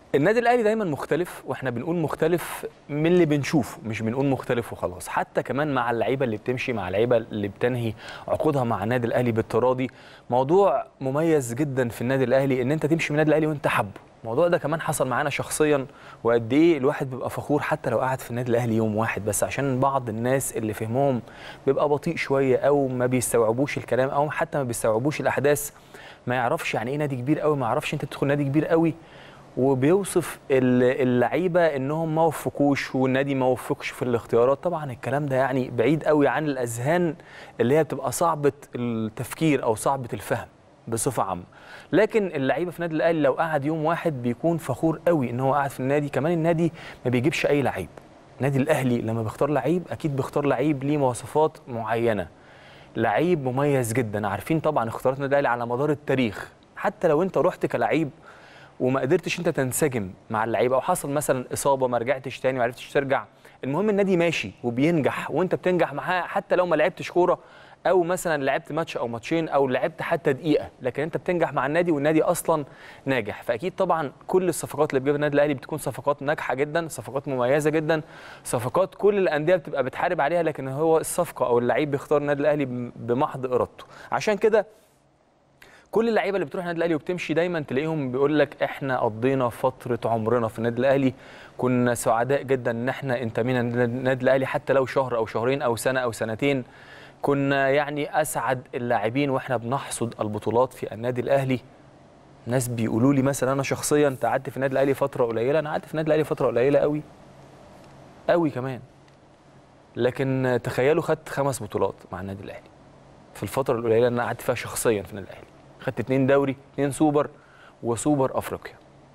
النادي الاهلي دايما مختلف واحنا بنقول مختلف من اللي بنشوفه مش بنقول مختلف وخلاص حتى كمان مع اللعيبه اللي بتمشي مع اللعيبه اللي بتنهي عقودها مع النادي الاهلي بالتراضي موضوع مميز جدا في النادي الاهلي ان انت تمشي من النادي الاهلي وانت حبه الموضوع ده كمان حصل معانا شخصيا وقد ايه الواحد بيبقى فخور حتى لو قعد في النادي الاهلي يوم واحد بس عشان بعض الناس اللي فهمهم بيبقى بطيء شويه او ما بيستوعبوش الكلام او حتى ما بيستوعبوش الاحداث ما يعرفش يعني ايه نادي كبير قوي ما يعرفش انت تدخل نادي كبير قوي وبيوصف اللعيبه انهم ما وفقوش والنادي ما وفقش في الاختيارات طبعا الكلام ده يعني بعيد قوي عن الاذهان اللي هي بتبقى صعبه التفكير او صعبه الفهم بصفه عامه لكن اللعيبه في النادي الاهلي لو قعد يوم واحد بيكون فخور قوي ان هو قاعد في النادي كمان النادي ما بيجيبش اي لعيب النادي الاهلي لما بيختار لعيب اكيد بيختار لعيب ليه مواصفات معينه لعيب مميز جدا عارفين طبعا اختيارات النادي الاهلي على مدار التاريخ حتى لو انت رحت كلعيب وما قدرتش انت تنسجم مع اللعيبه او حصل مثلا اصابه ما رجعتش تاني ما عرفتش ترجع المهم النادي ماشي وبينجح وانت بتنجح معاه حتى لو ما لعبتش كوره او مثلا لعبت ماتش او ماتشين او لعبت حتى دقيقه لكن انت بتنجح مع النادي والنادي اصلا ناجح فاكيد طبعا كل الصفقات اللي بيجيبها النادي الاهلي بتكون صفقات ناجحه جدا صفقات مميزه جدا صفقات كل الانديه بتبقى بتحارب عليها لكن هو الصفقه او اللعيب بيختار النادي الاهلي بمحض ارادته عشان كده كل اللعيبه اللي بتروح النادي الاهلي وبتمشي دايما تلاقيهم بيقول لك احنا قضينا فتره عمرنا في النادي الاهلي كنا سعداء جدا ان احنا انتمينا للنادي الاهلي حتى لو شهر او شهرين او سنه او سنتين كنا يعني اسعد اللاعبين واحنا بنحصد البطولات في النادي الاهلي ناس بيقولوا لي مثلا انا شخصيا انت قعدت في النادي الاهلي فتره قليله انا قعدت في النادي الاهلي فتره قليله قوي قوي كمان لكن تخيلوا خدت خمس بطولات مع النادي الاهلي في الفتره القليله اللي انا قعدت فيها شخصيا في النادي الاهلي خدت اتنين دوري اتنين سوبر وسوبر افريقيا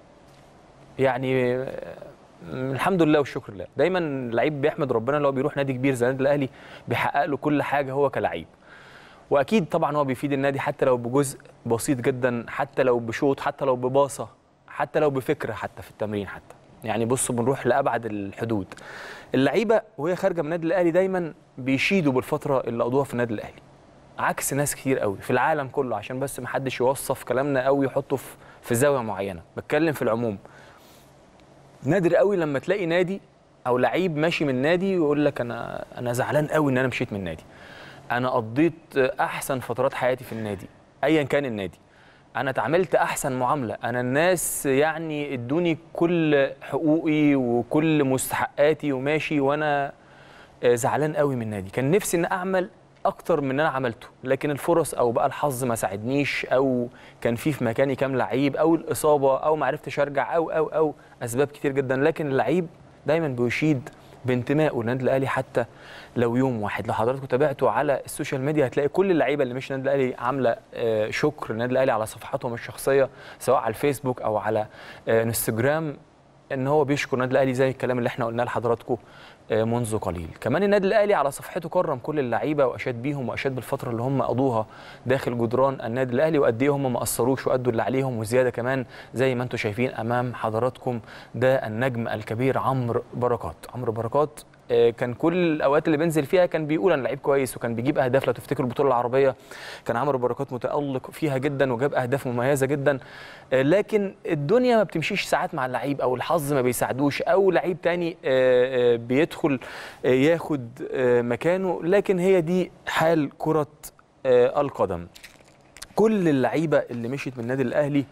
يعني الحمد لله والشكر لله دايما اللعيب بيحمد ربنا لو بيروح نادي كبير زي النادي الاهلي بيحقق له كل حاجه هو كلعيب واكيد طبعا هو بيفيد النادي حتى لو بجزء بسيط جدا حتى لو بشوط حتى لو بباصه حتى لو بفكره حتى في التمرين حتى يعني بصوا بنروح لابعد الحدود اللعيبه وهي خارجه من النادي الاهلي دايما بيشيدوا بالفتره اللي قضوها في النادي الاهلي عكس ناس كتير قوي في العالم كله عشان بس ما حدش يوصف كلامنا قوي يحطه في في زاويه معينه بتكلم في العموم نادر قوي لما تلاقي نادي او لعيب ماشي من نادي ويقول لك انا انا زعلان قوي ان انا مشيت من النادي انا قضيت احسن فترات حياتي في النادي ايا كان النادي انا اتعاملت احسن معامله انا الناس يعني ادوني كل حقوقي وكل مستحقاتي وماشي وانا زعلان قوي من النادي كان نفسي ان اعمل اكتر من اللي انا عملته لكن الفرص او بقى الحظ ما ساعدنيش او كان في في مكاني كام لعيب او الاصابه او ما عرفتش ارجع او او او اسباب كتير جدا لكن اللعيب دايما بيشيد بانتمائه للنادي الاهلي حتى لو يوم واحد لو حضراتكم تابعتوا على السوشيال ميديا هتلاقي كل اللعيبه اللي مش النادي الاهلي عامله شكر للنادي الاهلي على صفحاتهم الشخصيه سواء على الفيسبوك او على انستجرام ان هو بيشكر النادي الاهلي زي الكلام اللي احنا قلناه لحضراتكم منذ قليل كمان النادي الاهلي على صفحته كرم كل اللعيبه واشاد بيهم واشاد بالفتره اللي هم قضوها داخل جدران النادي الاهلي وقد ايه هم ما قصروش وادوا اللي عليهم وزياده كمان زي ما انتم شايفين امام حضراتكم ده النجم الكبير عمرو بركات عمرو بركات كان كل الاوقات اللي بينزل فيها كان بيقول انا لعيب كويس وكان بيجيب اهداف لو تفتكروا البطوله العربيه كان عمرو بركات متالق فيها جدا وجاب اهداف مميزه جدا لكن الدنيا ما بتمشيش ساعات مع اللعيب او الحظ ما بيساعدوش او لعيب تاني بيدخل ياخد مكانه لكن هي دي حال كره القدم كل اللعيبه اللي مشيت من النادي الاهلي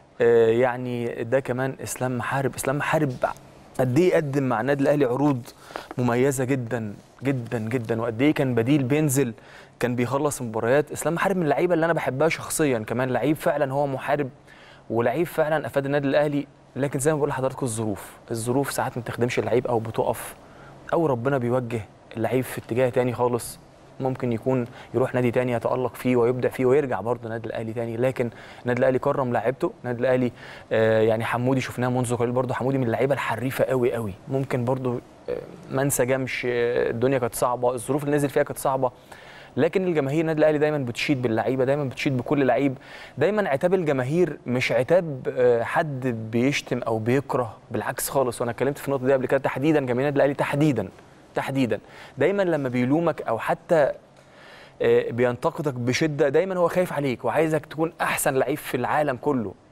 يعني ده كمان اسلام محارب اسلام محارب قد ايه قدم مع النادي الاهلي عروض مميزه جدا جدا جدا وقد ايه كان بديل بينزل كان بيخلص مباريات اسلام محارب من اللعيبه اللي انا بحبها شخصيا كمان لعيب فعلا هو محارب ولعيب فعلا افاد النادي الاهلي لكن زي ما بقول لحضراتكم الظروف الظروف ساعات ما بتخدمش اللعيب او بتقف او ربنا بيوجه اللعيب في اتجاه تاني خالص ممكن يكون يروح نادي تاني يتالق فيه ويبدع فيه ويرجع برضه النادي الاهلي تاني لكن النادي الاهلي كرم لاعيبته النادي الاهلي آه يعني حمودي شفناه منذ قليل برضه حمودي من اللعيبه الحريفه قوي قوي ممكن برضه آه ما انسجمش آه الدنيا كانت صعبه الظروف اللي نزل فيها كانت صعبه لكن الجماهير النادي الاهلي دايما بتشيد باللعيبه دايما بتشيد بكل لعيب دايما عتاب الجماهير مش عتاب حد بيشتم او بيكره بالعكس خالص وانا اتكلمت في النقطه دي قبل كده تحديدا جماهير النادي الاهلي تحديدا تحديدا دايما لما بيلومك او حتى بينتقدك بشده دايما هو خايف عليك وعايزك تكون احسن لعيب في العالم كله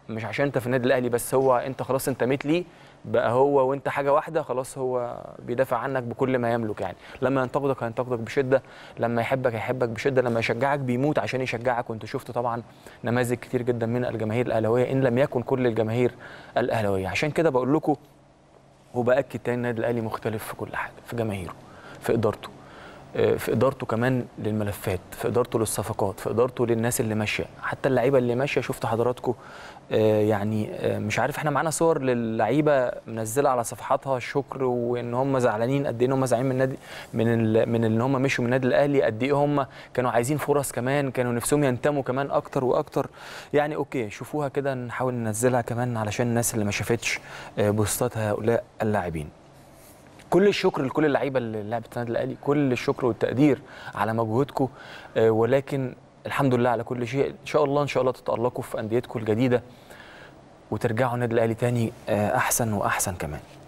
مش عشان انت في النادي الاهلي بس هو انت خلاص انتميت ليه بقى هو وانت حاجه واحده خلاص هو بيدافع عنك بكل ما يملك يعني لما ينتقدك هينتقدك بشده لما يحبك هيحبك بشده لما يشجعك بيموت عشان يشجعك وانت شفت طبعا نماذج كتير جدا من الجماهير الاهلاويه ان لم يكن كل الجماهير الاهلاويه عشان كده بقول لكم وباكد تاني النادي الاهلي مختلف في كل حاجه في جماهيره في ادارته آه، في ادارته كمان للملفات في ادارته للصفقات في ادارته للناس اللي ماشيه حتى اللعيبه اللي ماشيه شفت حضراتكم آه، يعني آه، مش عارف احنا معانا صور للعيبه منزله على صفحاتها الشكر وان هم زعلانين قد ايه ان هم زعلانين من النادي من ال من ان هم مشوا من النادي الاهلي قد ايه هم كانوا عايزين فرص كمان كانوا نفسهم ينتموا كمان اكتر واكتر يعني اوكي شوفوها كده نحاول ننزلها كمان علشان الناس اللي ما شافتش آه، بوستات هؤلاء اللاعبين كل الشكر لكل اللعيبه اللي لعبت النادي الاهلي كل الشكر والتقدير على مجهودكم آه، ولكن الحمد لله على كل شيء ان شاء الله ان شاء الله تتالقوا في انديتكم الجديده وترجعوا النادي الاهلي تاني آه، احسن واحسن كمان